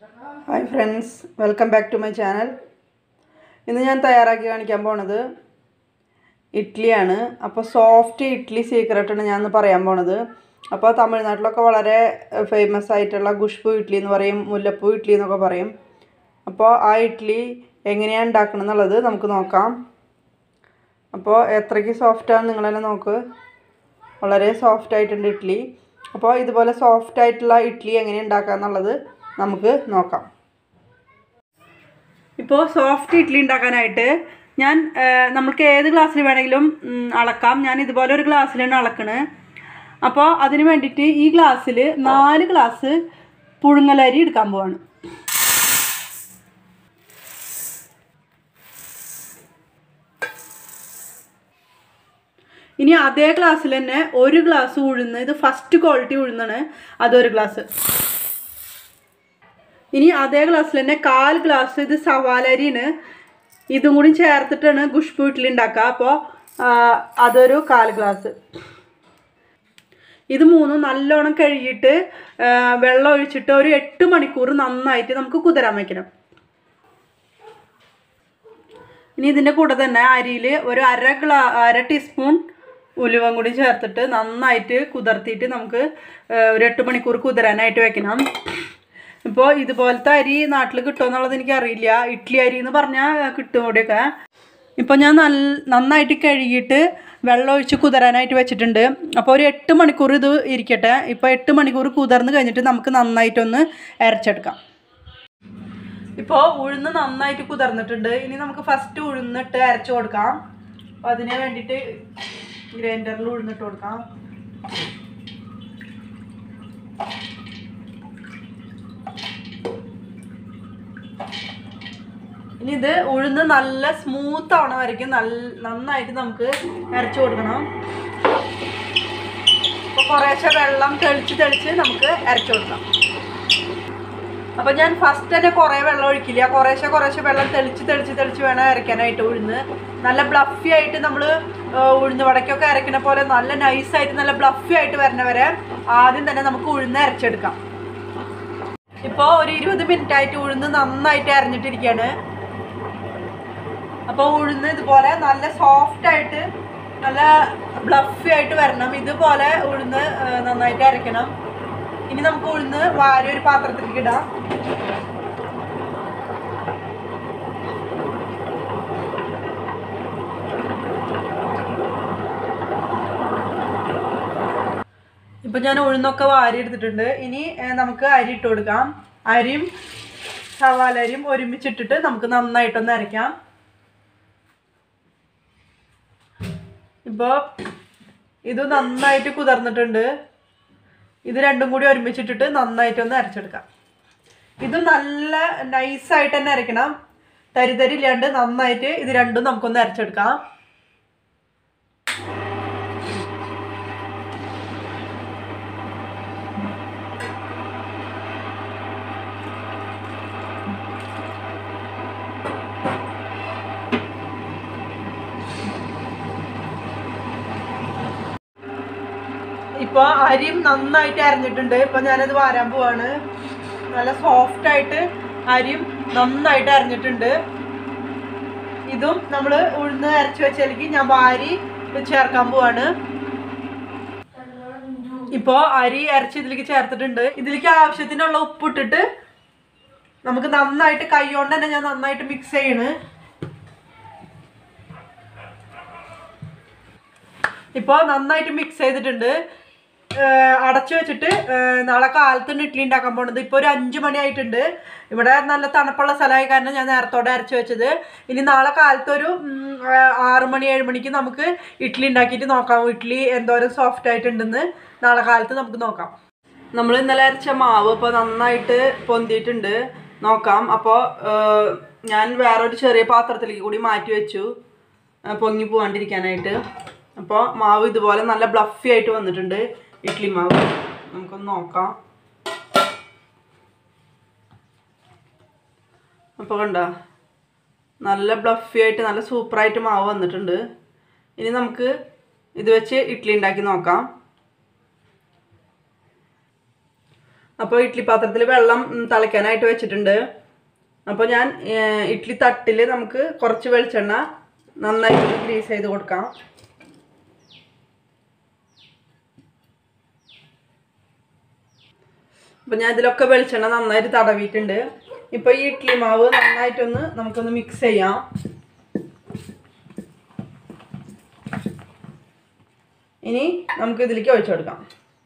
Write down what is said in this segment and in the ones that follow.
hi friends welcome back to my channel ഇന്ന് ഞാൻ തയ്യാറാക്കി കാണിക്കാൻ പോണത് ഇഡ്ഡലിയാണ് അപ്പോൾ സോഫ്റ്റ് ഇഡ്ഡലി സീക്രട്ടാണ് ഞാൻ ഇന്ന് പറയാൻ പോണത് അപ്പോൾ തമിഴ്നാട്ടിലൊക്കെ വളരെ ഫേമസ് ആയിട്ടുള്ള ഖുഷ്ബു ഇഡ്ഡലി എന്ന് പറയും മുല്ലപ്പൂ ഇഡ്ഡലി എന്നൊക്കെ പറയും അപ്പോൾ ആ ഇഡ്ഡലി എങ്ങനെയാണ് ഉണ്ടാക്കണം എന്നുള്ളത് നമുക്ക് നോക്കാം അപ്പോൾ എത്രയ്ക്ക് സോഫ്റ്റാണ് നിങ്ങൾ തന്നെ നോക്ക് വളരെ സോഫ്റ്റ് ആയിട്ടുണ്ട് ഇഡ്ഡലി അപ്പോൾ ഇതുപോലെ സോഫ്റ്റ് ആയിട്ടുള്ള ഇഡ്ഡലി എങ്ങനെ ഉണ്ടാക്കുക എന്നുള്ളത് നമുക്ക് നോക്കാം ഇപ്പോൾ സോഫ്റ്റ് ഇഡ്ഡലി ഉണ്ടാക്കാനായിട്ട് ഞാൻ ആ, നമുക്ക് ഏത് ഗ്ലാസ്സിൽ വേണമെങ്കിലും ഉം, അളക്കാം ഞാൻ ഇതുപോലെ ഒരു ഗ്ലാസ്സിലാണ് അളക്കണത് അപ്പോൾ അതിന് വേണ്ടിയിട്ട് ഈ ഗ്ലാസ്സിൽ നാല് ഗ്ലാസ് പുഴുങ്ങലരി എടുക്കാൻ പോവാണ് ഇനി അതേ ഗ്ലാസ്സിൽ തന്നെ ഒരു ഗ്ലാസ് ഉഴുന്ന് ഇത് ഫസ്റ്റ് ക്വാളിറ്റി ഉഴുന്നാണ് അതൊരു ഗ്ലാസ് ഇനി അതേ ഗ്ലാസ്സിൽ തന്നെ കാൽ ഗ്ലാസ് ഇത് സവാലരിയാണ് ഇതും കൂടി ചേർത്തിട്ടാണ് ഖുഷ്ബു ഇഡ്ഡലി ഉണ്ടാക്കുക അപ്പോൾ അതൊരു കാൽ ഗ്ലാസ് ഇത് മൂന്നും നല്ലോണം കഴുകിയിട്ട് ആ, വെള്ളം ഒഴിച്ചിട്ട് ഒരു എട്ട് മണിക്കൂർ നന്നായിട്ട് നമുക്ക് കുതിരാൻ വയ്ക്കണം ഇനി ഇതിൻ്റെ കൂടെ തന്നെ അരിയിൽ ഒരു അര ഗ്ലാ അര ടീസ്പൂൺ ഉലുവം കൂടി ചേർത്തിട്ട് നന്നായിട്ട് കുതിർത്തിയിട്ട് നമുക്ക് ആ, ഒരു എട്ട് മണിക്കൂർ കുതിരാനായിട്ട് വെക്കണം ഇപ്പോൾ ഇതുപോലത്തെ അരി നാട്ടിൽ കിട്ടുമോ എന്നുള്ളത് എനിക്കറിയില്ല ഇഡ്ഡലി അരി എന്ന് പറഞ്ഞാൽ കിട്ടും ഇവിടെയൊക്കെ ഇപ്പോൾ ഞാൻ നല്ല നന്നായിട്ട് കഴുകിയിട്ട് വെള്ളം ഒഴിച്ച് കുതിരാനായിട്ട് വെച്ചിട്ടുണ്ട് അപ്പോൾ ഒരു എട്ട് മണിക്കൂർ ഇത് ഇരിക്കട്ടെ ഇപ്പോൾ എട്ട് മണിക്കൂർ കുതിർന്ന് കഴിഞ്ഞിട്ട് നമുക്ക് നന്നായിട്ടൊന്ന് അരച്ചെടുക്കാം ഇപ്പോൾ ഉഴുന്ന് നന്നായിട്ട് കുതിർന്നിട്ടുണ്ട് ഇനി നമുക്ക് ഫസ്റ്റ് ഉഴുന്നിട്ട് അരച്ചു കൊടുക്കാം അപ്പോൾ അതിന് വേണ്ടിയിട്ട് ഗ്രൈൻഡറിൽ ഉഴുന്നിട്ട് കൊടുക്കാം ഇനി ഇത് ഉഴുന്ന് നല്ല സ്മൂത്ത് ആവണ വരയ്ക്കും നല്ല നന്നായിട്ട് നമുക്ക് അരച്ചു കൊടുക്കണം അപ്പോൾ കുറേശ്ശെ വെള്ളം തെളിച്ച് തെളിച്ച് നമുക്ക് അരച്ചു കൊടുക്കാം അപ്പൊ ഞാൻ ഫസ്റ്റ് തന്നെ കുറേ വെള്ളം ഒഴിക്കില്ല കുറേശ്ശെ കുറേശ്ശെ വെള്ളം തെളിച്ച് തെളിച്ച് തെളിച്ച് വേണം അരയ്ക്കാനായിട്ട് ഉഴുന്ന് നല്ല ബ്ലഫി ആയിട്ട് നമ്മൾ ഉഴുന്ന് വടക്കൊക്കെ അരയ്ക്കുന്ന പോലെ നല്ല നൈസായിട്ട് നല്ല ബ്ലഫി ആയിട്ട് വരണ വരെ ആദ്യം തന്നെ നമുക്ക് ഉഴുന്ന് അരച്ചെടുക്കാം ഇപ്പോൾ ഒരു ഇരുപത് മിനിറ്റ് ആയിട്ട് ഉഴുന്ന് നന്നായിട്ട് അരഞ്ഞിട്ടിരിക്കുകയാണ് അപ്പോൾ ഉഴുന്ന് ഇതുപോലെ നല്ല സോഫ്റ്റ് ആയിട്ട് നല്ല ബ്ലഫി ആയിട്ട് വരണം ഇതുപോലെ ഉഴുന്ന് ആ, നന്നായിട്ട് അരയ്ക്കണം ഇനി നമുക്ക് ഉഴുന്ന് വാരി ഒരു പാത്രത്തിലേക്ക് ഇടാം ഇപ്പൊ ഞാൻ ഉഴുന്നൊക്കെ വാരി എടുത്തിട്ടുണ്ട് ഇനി ഏ, നമുക്ക് അരി ഇട്ട് കൊടുക്കാം അരിയും സവാല അരിയും ഒരുമിച്ചിട്ടിട്ട് നമുക്ക് നന്നായിട്ടൊന്ന് അരയ്ക്കാം ഇപ്പോൾ ഇത് നന്നായിട്ട് കുതിർന്നിട്ടുണ്ട് ഇത് രണ്ടും കൂടി ഒരുമിച്ചിട്ടിട്ട് നന്നായിട്ടൊന്ന് അരച്ചെടുക്കാം ഇത് നല്ല നൈസായിട്ട് തന്നെ അരയ്ക്കണം തരി തരി ഇല്ലാണ്ട് നന്നായിട്ട് ഇത് രണ്ടും നമുക്കൊന്ന് അരച്ചെടുക്കാം ഇപ്പോൾ അരിയും നന്നായിട്ട് അരഞ്ഞിട്ടുണ്ട് ഇപ്പൊ ഞാനത് വാരാൻ പോവാണ് നല്ല സോഫ്റ്റ് ആയിട്ട് അരിയും നന്നായിട്ട് അരഞ്ഞിട്ടുണ്ട് ഇതും നമ്മൾ ഉഴുന്ന് അരച്ച് വെച്ചാലേക്ക് ഞാൻ വാരി ചേർക്കാൻ പോവാണ് ഇപ്പോൾ അരി അരച്ച് ഇതിലേക്ക് ചേർത്തിട്ടുണ്ട് ഇതിലേക്ക് ആവശ്യത്തിനുള്ള ഉപ്പിട്ടിട്ട് നമുക്ക് നന്നായിട്ട് കൈ കൊണ്ട് തന്നെ ഞാൻ നന്നായിട്ട് മിക്സ് ചെയ്യണ് ഇപ്പോൾ നന്നായിട്ട് മിക്സ് ചെയ്തിട്ടുണ്ട് ഏഹ് അടച്ചു വെച്ചിട്ട് ഏഹ് നാളെ കാലത്തിന് ഇഡ്ഡലി ഉണ്ടാക്കാൻ പോണത് ഇപ്പോൾ ഒരു അഞ്ച് മണി ആയിട്ടുണ്ട് ഇവിടെ നല്ല തണുപ്പുള്ള സ്ഥലമായ കാരണം ഞാൻ നേരത്തോടെ അരച്ചു വെച്ചത് ഇനി നാളെ കാലത്ത് ഒരു ഉം, ഏഹ് ആറ് മണി ഏഴ് മണിക്ക് നമുക്ക് ഇഡ്ഡലി ഉണ്ടാക്കിയിട്ട് നോക്കാം ഇഡ്ഡലി എന്തോരം സോഫ്റ്റ് ആയിട്ടുണ്ടെന്ന് നാളെ കാലത്ത് നമുക്ക് നോക്കാം നമ്മൾ ഇന്നലെ അരച്ച മാവ് ഇപ്പോൾ നന്നായിട്ട് പൊന്തിയിട്ടുണ്ട് നോക്കാം അപ്പോൾ ഞാൻ വേറൊരു ചെറിയ പാത്രത്തിലേക്ക് കൂടി മാറ്റി വെച്ചു ആ, പൊങ്ങി പോകാണ്ടിരിക്കാനായിട്ട് അപ്പോൾ മാവ് ഇതുപോലെ നല്ല ബ്ലഫി ആയിട്ട് വന്നിട്ടുണ്ട് ഇഡ്ഡലി മാവ് നമുക്കൊന്ന് നോക്കാം അപ്പോൾ കണ്ട നല്ല ബ്ലഫി ആയിട്ട് നല്ല സൂപ്പറായിട്ട് മാവ് വന്നിട്ടുണ്ട് ഇനി നമുക്ക് ഇത് വെച്ച് ഇഡ്ഡലി ഉണ്ടാക്കി നോക്കാം അപ്പോൾ ഇഡ്ഡലി പാത്രത്തിൽ വെള്ളം ഉം, തിളയ്ക്കാനായിട്ട് വെച്ചിട്ടുണ്ട് അപ്പോൾ ഞാൻ ഏർ, ഇഡ്ഡലി തട്ടിൽ നമുക്ക് കുറച്ച് വെളിച്ചെണ്ണ നന്നായിട്ട് ഗ്രീസ് ചെയ്ത് കൊടുക്കാം അപ്പോൾ ഞാൻ ഇതിലൊക്കെ വെളിച്ചെണ്ണ നന്നായിട്ട് തടവിയിട്ടുണ്ട് ഇപ്പോൾ ഈ ഇഡ്ഡലി മാവ് നന്നായിട്ടൊന്ന് നമുക്കൊന്ന് മിക്സ് ചെയ്യാം ഇനി നമുക്ക് ഇതിലേക്ക് ഒഴിച്ചു കൊടുക്കാം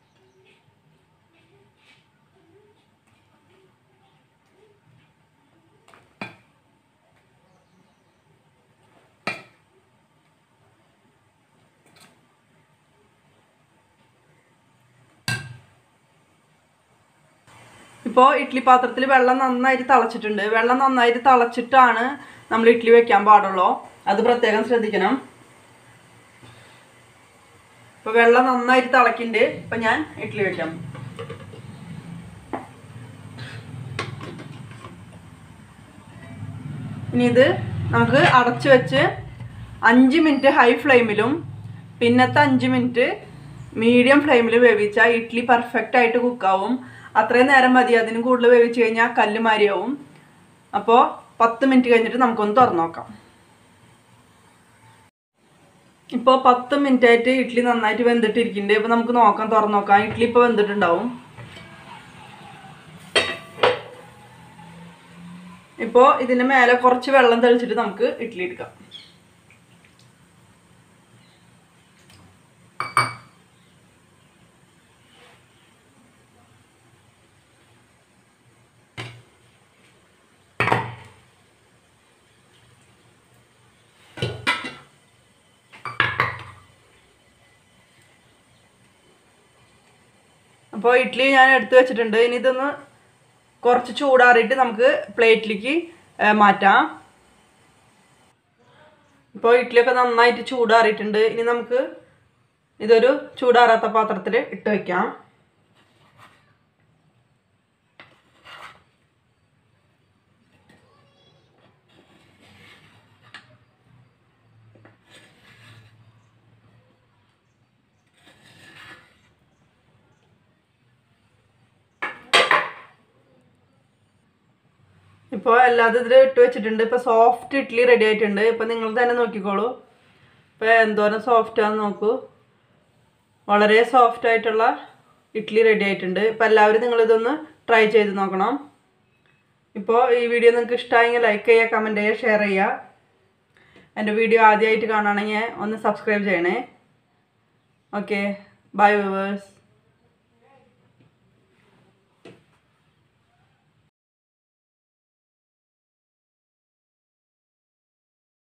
ഇപ്പോൾ ഇഡ്ഡലി പാത്രത്തിൽ വെള്ളം നന്നായിട്ട് തിളച്ചിട്ടുണ്ട് വെള്ളം നന്നായിട്ട് തിളച്ചിട്ടാണ് നമ്മൾ ഇഡ്ഡലി വെക്കാൻ പാടുള്ളൂ അത് പ്രത്യേകം ശ്രദ്ധിക്കണം ഇപ്പോൾ വെള്ളം നന്നായിട്ട് തിളക്കിണ്ട് ഇപ്പം ഞാൻ ഇഡ്ഡലി വെക്കാം ഇനി ഇത് നമുക്ക് അടച്ചു വെച്ച് അഞ്ച് മിനിറ്റ് ഹൈ ഫ്ലെയിമിലും പിന്നത്തെ അഞ്ച് മിനിറ്റ് മീഡിയം ഫ്ലെയിമിൽ വേവിച്ചാൽ ഇഡ്ഡലി പെർഫെക്റ്റ് ആയിട്ട് കുക്കാവും അത്രയും നേരം മതി അതിന് കൂടുതൽ വേവിച്ച് കഴിഞ്ഞാൽ കല്ല് മാരിയാവും അപ്പോൾ പത്ത് മിനിറ്റ് കഴിഞ്ഞിട്ട് നമുക്കൊന്ന് തുറന്നു നോക്കാം ഇപ്പോൾ പത്ത് മിനിറ്റ് ആയിട്ട് ഇഡ്ഡലി നന്നായിട്ട് വെന്തിട്ടിരിക്കുന്നുണ്ട് ഇപ്പോൾ നമുക്ക് നോക്കാം തുറന്നു നോക്കാം ഇഡ്ഡലി ഇപ്പോൾ വെന്തിട്ടുണ്ടാവും ഇപ്പോൾ ഇതിന് മേലെ കുറച്ച് വെള്ളം തെളിച്ചിട്ട് നമുക്ക് ഇഡ്ഡലി എടുക്കാം അപ്പോൾ ഇഡ്ഡലി ഞാൻ എടുത്തു വെച്ചിട്ടുണ്ട് ഇനി ഇതൊന്ന് കുറച്ച് ചൂടാറിയിട്ട് നമുക്ക് പ്ലേറ്റിലേക്ക് മാറ്റാം ഇപ്പോൾ ഇഡ്ഡലിയൊക്കെ നന്നായിട്ട് ചൂടാറിയിട്ടുണ്ട് ഇനി നമുക്ക് ഇതൊരു ചൂടാറാത്ത പാത്രത്തിൽ ഇട്ട് വയ്ക്കാം ഇപ്പോൾ എല്ലാതും ഇതിൽ ഇട്ട് വെച്ചിട്ടുണ്ട് ഇപ്പോൾ സോഫ്റ്റ് ഇഡ്ഡലി റെഡി ആയിട്ടുണ്ട് ഇപ്പോൾ നിങ്ങൾ തന്നെ നോക്കിക്കോളൂ ഇപ്പോൾ എന്തോരം സോഫ്റ്റ് ആണെന്ന് നോക്കൂ വളരെ സോഫ്റ്റ് ആയിട്ടുള്ള ഇഡ്ഡലി റെഡി ആയിട്ടുണ്ട് ഇപ്പോൾ എല്ലാവരും നിങ്ങളിതൊന്ന് ട്രൈ ചെയ്ത് നോക്കണം ഇപ്പോൾ ഈ വീഡിയോ നിങ്ങൾക്ക് ഇഷ്ടമായെങ്കിൽ ലൈക്ക് ചെയ്യുക കമൻറ്റ് ചെയ്യുക ഷെയർ ചെയ്യുക എൻ്റെ വീഡിയോ ആദ്യമായിട്ട് കാണുകയാണെങ്കിൽ ഒന്ന് സബ്സ്ക്രൈബ് ചെയ്യണേ ഓക്കെ ബൈ വിവേഴ്സ്